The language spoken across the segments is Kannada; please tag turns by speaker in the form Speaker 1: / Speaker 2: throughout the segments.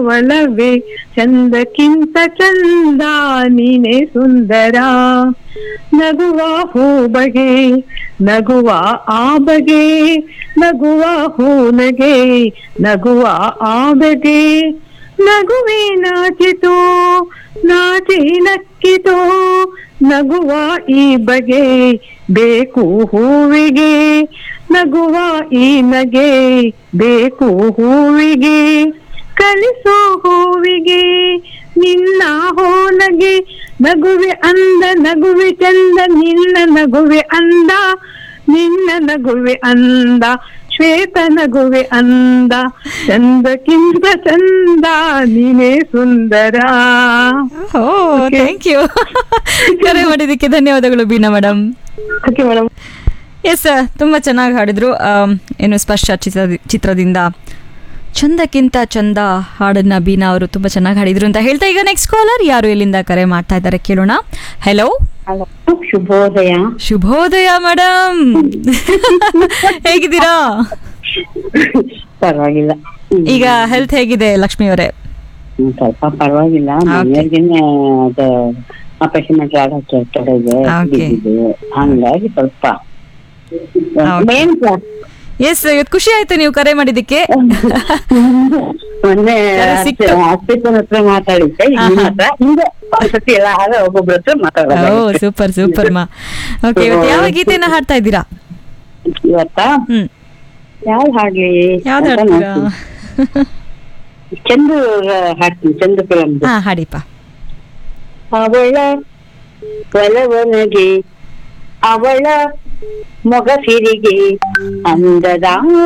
Speaker 1: ಒಲವೇ ಚಂದಕ್ಕಿಂತ ಚಂದ ನೀನೆ ಸುಂದರ ನಗುವ ಹೂ ಬಗೆ ನಗುವ ಆ ಬಗೆ ನಗುವ ಹೂ ನಗೆ ನಗುವ ಆ ಬಗೆ ನಗುವೆ ನಾಚಿತೋ ನಾಚಿ ನಕ್ಕಿತೋ ನಗುವ ಈ ಬಗೆ ಬೇಕು ಹೂವಿಗೆ ನಗುವ ಈ ನಗೆ ಬೇಕು ಹೂವಿಗೆ ಕಲಿಸೋ ಹೂವಿಗೆ ನಿನ್ನ ಹೋನಗೆ ನಗುವೆ ಅಂದ ನಗುವೆ ಚಂದ ನಿನ್ನ ನಗುವೆ ಅಂದ ನಿನ್ನ ನಗುವೆ ಅಂದ ಶ್ವೇತ ನಗುವೆ ಅಂದ ಚಂದಕ್ಕಿಂತ ಚಂದ ನೀನೇ ಸುಂದರ
Speaker 2: ಓ ಥ್ಯಾಂಕ್ ಯು ಕರೆ ಮಾಡಿದ್ದಕ್ಕೆ ಧನ್ಯವಾದಗಳು Beena madam
Speaker 1: okay madam
Speaker 2: yes ತುಂಬ ಚೆನ್ನಾಗಿ ಹಾಡಿದ್ರು ಆಮ್, ಏನು ಸ್ಪರ್ಶ ಚಿತ್ರ ಚಿತ್ರದಿಂದ ಚಂದಕ್ಕಿಂತ ಚಂದ ಹಾಡನ್ನ ಬೀನಾ ಅವರು ತುಂಬ ಚೆನ್ನಾಗಿ ಹಾಡಿದ್ರು ಅಂತ ಹೇಳ್ತಾ ಈಗ ನೆಕ್ಸ್ಟ್ ಕಾಲರ್ ಯಾರು ಎಲ್ಲಿಂದ ಕರೆ ಮಾಡ್ತಾ ಇದ್ದಾರೆ ಕೇಳೋಣ ಹೆಲೋ
Speaker 1: ಹಲೋ ಶುಭೋದಯ
Speaker 2: ಶುಭೋದಯ ಮೇಡಮ್ ಹೇಗಿದ್ದೀರಾ
Speaker 1: ಪರವಾಗಿಲ್ಲ ಹ್ಮ್.
Speaker 2: ಈಗ ಹೆಲ್ತ್ ಹೇಗಿದೆ ಲಕ್ಷ್ಮಿ ಅವರೇ
Speaker 1: ಹ್ಮ್, ಸ್ವಲ್ಪ ಪರವಾಗಿಲ್ಲ ಮನೆಯವ್ರಿಗೇನೆ ಅದು ಆಪರೇಷನ್ ಮಾಡಿ ಆಗಕ್ಕೆ ಕಡೆ ಇದೆ
Speaker 2: Okay.
Speaker 1: ಬಿದ್ದಿದೆ. ಹಂಗಾಗಿ ಸ್ವಲ್ಪ
Speaker 2: Okay.
Speaker 1: ಏನ್ ಸರ್?
Speaker 2: ಎಸ್ ಇವತ್ತು ಖುಷಿ ಆಯ್ತು ನೀವು ಕರೆ ಮಾಡಿದ್ದಕ್ಕೆ
Speaker 1: ಮೊನ್ನೆ
Speaker 2: ಸರಿ, ಸಿಕ್ತು.
Speaker 1: ಹಾಸ್ಪಿಟಲ್ ಹತ್ರ ಮಾತಾಡಿದ್ದೆ
Speaker 2: ಹಾ,
Speaker 1: ನಿಮ್ಮ
Speaker 2: ಹಾ.
Speaker 1: ಹತ್ರ ಹಿಂದೆ ಒಂದ್ಸತಿ ಎಲ್ಲ ಆಗ ಒಬ್ಬೊಬ್ರ ಹತ್ರ
Speaker 2: ಓ
Speaker 1: ಮಾತಾಡೋದು
Speaker 2: ಸೂಪರ್ ಸೂಪರ್ ಮಾ ಓಕೆ ಇವತ್ತು ಯಾವ ಗೀತೆನ ಹಾಡ್ತಾ ಇದ್ದೀರಾ
Speaker 1: ಇವತ್ತ
Speaker 2: ಹ್ಮ್
Speaker 1: ಯಾವ್ದು ಹಾಡ್ಲಿ
Speaker 2: ಯಾವ್ದು
Speaker 1: ಅಂತ
Speaker 2: ಹಾಡ್ತೀರಾ
Speaker 1: ನೋಡ್ತೀನಿ. ಚಂದು ಹಾಡ್ತೀನಿ ಚಂದು ಫಿಲಮ್
Speaker 2: ಹಾ ಹಾಡಿಪ್ಪ
Speaker 1: ಅವಳ ಒಲವನಗೆ ಅವಳ ಮೊಗಸಿರಿಗೆ ಅಂದದ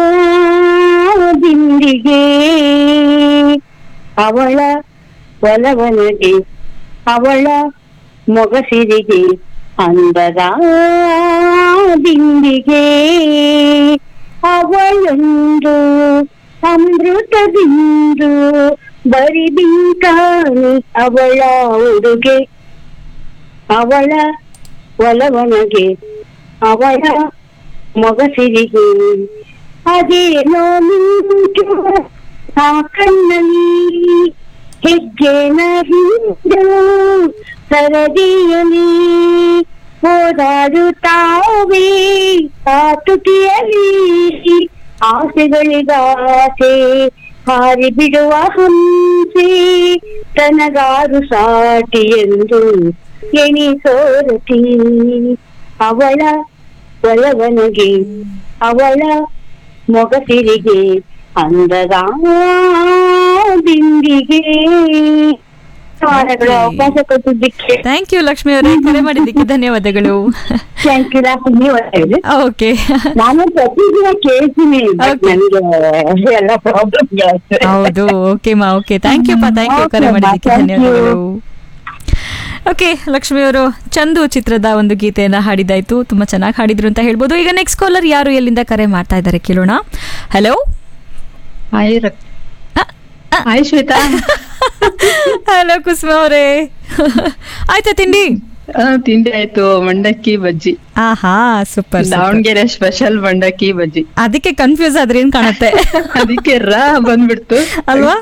Speaker 1: ಬಿಂದಿಗೆ ಅವಳ ಒಲವನಗೆ ಅವಳ ಮೊಗಸಿರಿಗೆ ಅಂದದ ಬಿಂದಿಗೆ ಅವಳೊಂದು ಅಮೃತ ಬಿಂದು ಬರಿ ಬಿಂಕಾನಿ ಅವಳ ಉಡುಗೆ ಅವಳ ಒಲವನಗೆ ಅವಳ ಮೊಗಸಿರಿಗೆ ಅದೇನೋ ಮಿಂಚು ಆ ಕಣ್ಣಲ್ಲಿ ಹೆಜ್ಜೆನ ಹಿಂದೆ ಸರದಿಯಲಿ ಹೋರಾಡುತ್ತಾವೆ ಆ ತುಟಿಯಲ್ಲಿ ಆಸೆಗಳಿಗಾಸೆ ಹಾರಿ ಬಿಡುವ ಹಂಸೆ ತನಗಾರು ಸಾಟಿ ಎಂದು ಎಣಿಸೋರತಿ ಅವಳ ಒಲವನಗೆ ಅವಳ ಮೊಗಸಿರಿಗೆ ಅಂದದ ಬಿಂದಿಗೆ ಧನ್ಯವಾದಗಳು ಅವಕಾಶ ಕೊಟ್ಟಿದ್ದಕ್ಕೆ
Speaker 2: ಥ್ಯಾಂಕ್ ಯು ಲಕ್ಷ್ಮಿ ಅವರೇ ಕರೆ ಮಾಡಿದ್ದಕ್ಕೆ ಧನ್ಯವಾದಗಳು
Speaker 1: ಥ್ಯಾಂಕ್ ಯು ನೀವು
Speaker 2: ಓಕೆ
Speaker 1: ನಾನು ಪ್ರತಿದಿನ ಕೇಳ್ತೀನಿ but
Speaker 2: Okay.
Speaker 1: ನನ್ಗೆ ಎಲ್ಲ ಪ್ರಾಬ್ಲಮ್ ಜಾಸ್ತಿ
Speaker 2: ಹೌದು ಓಕೆ ಮಾ ಓಕೆ ಥ್ಯಾಂಕ್ ಯು ಪಾ ಥ್ಯಾಂಕ್ ಯು ಕರೆ
Speaker 1: Okay, ಮಾ,
Speaker 2: ಮಾಡಿದ್ದಕ್ಕೆ
Speaker 1: thank you.
Speaker 2: ಧನ್ಯವಾದಗಳು ಓಕೆ ಲಕ್ಷ್ಮಿ ಅವರು ಚಂದು ಚಿತ್ರದ ಒಂದು ಗೀತೆಯನ್ನ ಹಾಡಿದಾಯ್ತು ತುಂಬಾ ಚೆನ್ನಾಗಿ ಹಾಡಿದ್ರು ಅಂತ ಹೇಳ್ಬೋದು ಈಗ ನೆಕ್ಸ್ಟ್ ಕಾಲರ್ ಯಾರು ಎಲ್ಲಿಂದ ಕರೆ ಮಾಡ್ತಾ ಇದ್ದಾರೆ ಕೇಳೋಣ ಹಲೋ
Speaker 3: ಹಾಯ್ ರಕ್ ಹಾಯ್ ಶ್ವೇತಾ
Speaker 2: ಹಲೋ ಕುಸುಮ ಅವರೇ ಆಯ್ತಾ ತಿಂಡಿ
Speaker 3: ಆ, ತಿಂಡಿ ಆಯ್ತು ಮಂಡಕ್ಕಿ ಬಜ್ಜಿ
Speaker 2: ಆಹಾ ಸೂಪರ್
Speaker 3: ದಾವಣಗೆರೆ ಸ್ಪೆಷಲ್ ಮಂಡಕ್ಕಿ ಬಜ್ಜಿ
Speaker 2: ಅದಕ್ಕೆ ಕನ್ಫ್ಯೂಸ್ ಆದ್ರೆ ಏನ್ ಕಾಣುತ್ತೆ
Speaker 3: ಅದಕ್ಕೆ ರಾ ಬಂದ್ಬಿಡ್ತು
Speaker 2: ಅಲ್ವಾ